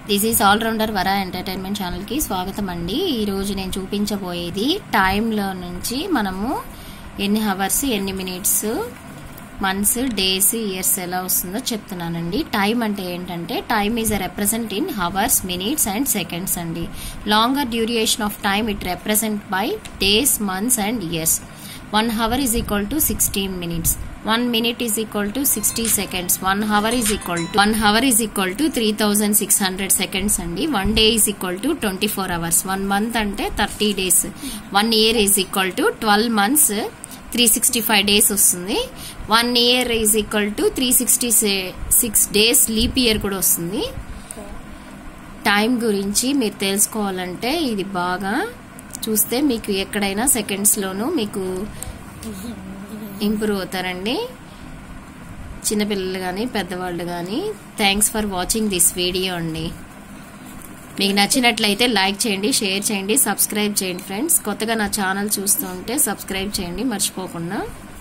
this is allrounder వరా entertainment ఛానల్కి స్వాగతం అండి ఈరోజు నేను చూపించబోయేది టైంలో నుంచి మనము ఎన్ని హవర్స్ ఎన్ని మినిట్స్ మంత్స్ డేస్ ఇయర్స్ ఎలా వస్తుందో చెప్తున్నానండి టైం అంటే ఏంటంటే time is a represent in hours minutes and seconds అండి longer duration of time it represent by days months and years one hour is equal to sixteen minutes one minute is equal to sixty seconds one hour is equal to one hour is equal to three thousand six hundred seconds అండి one day is equal to twenty four hours one month అంటే thirty days one year is equal to twelve months three sixty five days వస్తుంది one year is equal to three sixty six days leap year కూడా వస్తుంది time గురించి మీరు తెలుసుకోవాలంటే ఇది బాగా చూస్తే మీకు ఎక్కడైనా సెకండ్స్లోనూ మీకు ఇంప్రూవ్ అవుతారండి చిన్నపిల్లలు కానీ పెద్దవాళ్ళు కానీ thanks for watching this video అండి మీకు నచ్చినట్లయితే లైక్ చేయండి షేర్ చేయండి సబ్స్క్రైబ్ చేయండి ఫ్రెండ్స్ కొత్తగా నా ఛానల్ చూస్తూ ఉంటే సబ్స్క్రైబ్ చేయండి మర్చిపోకుండా